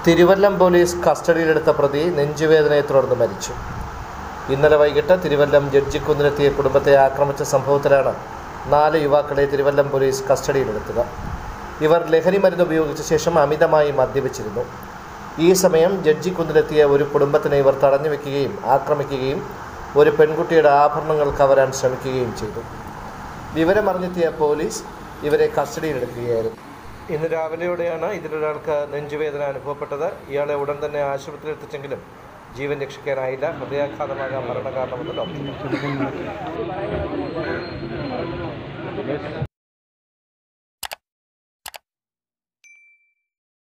Thiruvallam police കസ്റ്റഡിയിലെടുത്ത പ്രതി നെഞ്ചുവേദനയെ തുടർന്ന് മരിച്ചു ഇന്നലെ വൈകിട്ട് തിരുവല്ലം ജഡ്ജിക്കുന്നിലെത്തിയ കുടുംബത്തെ ആക്രമിച്ച സംഭവത്തിലാണ് നാല് യുവാക്കളെ തിരുവല്ലം പോലീസ് കസ്റ്റഡിയിലെടുത്തത് ഇവർ ലഹരി മരുന്ന് ഉപയോഗിച്ച ശേഷം അമിതമായി മദ്യപിച്ചിരുന്നു ഈ സമയം ജഡ്ജിക്കുന്നിലെത്തിയ ഒരു കുടുംബത്തിനെ ഇവർ തടഞ്ഞു വെക്കുകയും ആക്രമിക്കുകയും ഒരു പെൺകുട്ടിയുടെ ആഭരണങ്ങൾ കവരാൻ ശ്രമിക്കുകയും ചെയ്തു വിവരമറിഞ്ഞെത്തിയ പോലീസ് ഇവരെ കസ്റ്റഡിയിലെടുക്കുകയായിരുന്നു ഇന്ന് രാവിലെയോടെയാണ് ഇതിലൊരാൾക്ക് നെഞ്ചുവേദന അനുഭവപ്പെട്ടത് ഇയാളെ ഉടൻ തന്നെ ആശുപത്രിയിൽ എത്തിച്ചെങ്കിലും ജീവൻ രക്ഷിക്കാനായില്ല ഹൃദയാഘാതമാകാൻ മരണകാരണമെന്ന് ഡോക്ടർ